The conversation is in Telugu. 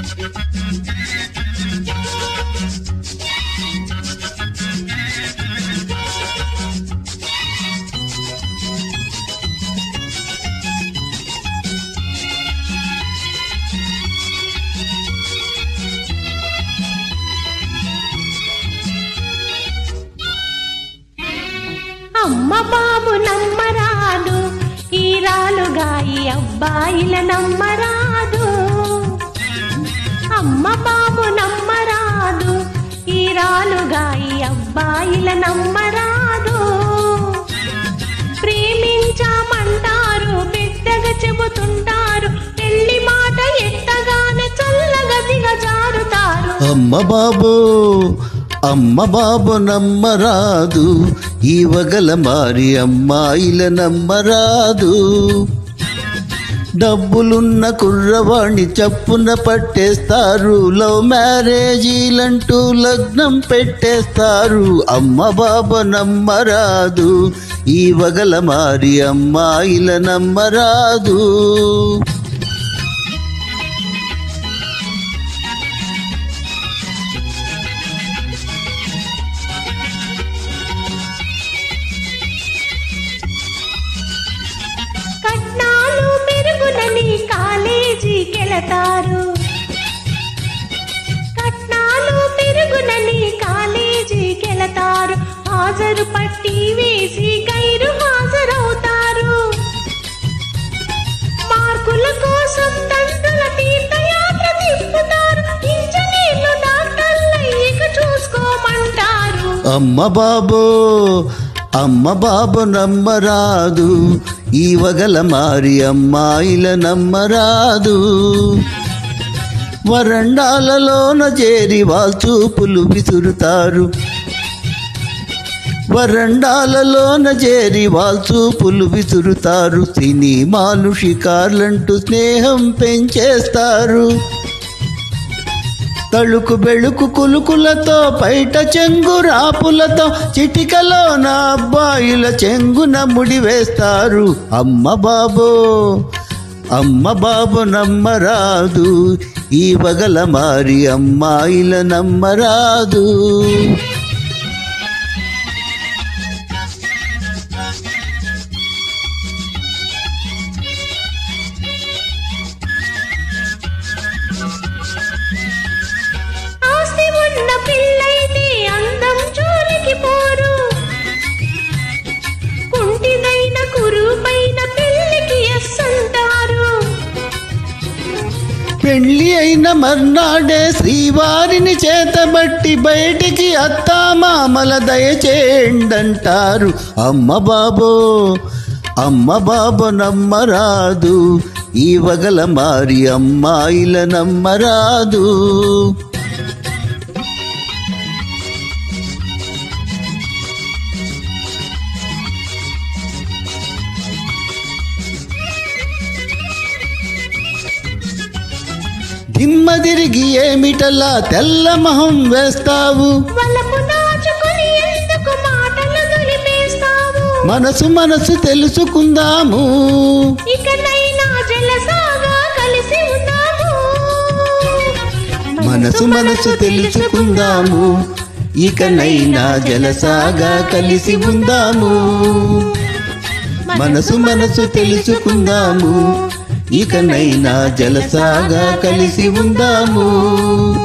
అమ్మ బాబు నమ్మరాదు ఈ రాలుగా ఈ అబ్బాయిల నమ్మరాదు అమ్మ బాబు నమ్మరాదు ఈ రాలుగా ఈ అబ్బాయిల నమ్మరాదు ప్రేమించామంటారు పెద్దగా చెబుతుంటారు పెళ్లి మాట ఎత్తగానే చల్లగా దిగజారుతారు అమ్మ బాబు అమ్మ బాబు నమ్మరాదు ఈ వగల మారి అమ్మాయిల నమ్మరాదు డబ్బులున్న కుర్రవాణ్ణి చప్పున పట్టేస్తారు లవ్ మ్యారేజీలంటూ లగ్నం పెట్టేస్తారు అమ్మ బాబు నమ్మరాదు ఈ వగల మారి అమ్మాయిల నమ్మరాదు కట్నాలు మెరుగునని కాలేజీకెళతారు కట్నాలు మెరుగునని కాలేజీకెళతారు హాజరు పట్టి వేసి గైరు హాజరవుతారు మార్కుల కోసం తండ్రుల తీర్థయాత్ర తిప్పుతారు ఇంజనీర్లు డాక్టర్లు ఇక చూసుకోమంటారు అమ్మ బాబు అమ్మ బాబు నమ్మరాదు ఈ వగల మారి అమ్మాయిల నమ్మరాదు వరండాలలోన చేరి వాల్చూపులు విసురుతారు వరండాలలోన చేరి వాల్చూపులు విసురుతారు సినిమాలు షికార్లంటూ స్నేహం పెంచేస్తారు తళుకు బెళుకు కులుకులతో బయట చెంగు రాపులతో చిటికలో నా అబ్బాయిల చెంగున ముడి వేస్తారు అమ్మ బాబో అమ్మ బాబు నమ్మరాదు ఈ వగల మారి అమ్మాయిల నమ్మరాదు ఆస్తి ఉన్న పిల్లైతే అందం జోలికి పోరు కుంటిదైన కురుపైన పెళ్లికి ఎస్ అంటారు పెళ్లి అయిన మర్నాడే శ్రీవారిని చేతబట్టి బయటికి అత్తామామల దయచేయండంటారు అమ్మ బాబో అమ్మ బాబు నమ్మరాదు ఈ వగల మారి అమ్మాయిల నమ్మరాదు దిమ్మ తిరిగి ఏమిటలా తెల్ల మొహం వేస్తావు వలపు దాచుకొని ఎందుకు మాటలు దులిపేస్తావు మనసు మనసు తెలుసుకుందాము ఇకనైనా జలసాగా కలిసి ఉందాము మనసు మనసు తెలుసుకుందాము ఇకనైనా జలసాగా కలిసి ఉందాము మనసు మనసు తెలుసుకుందాము ఇకనైనా జలసాగా కలిసి ఉందాము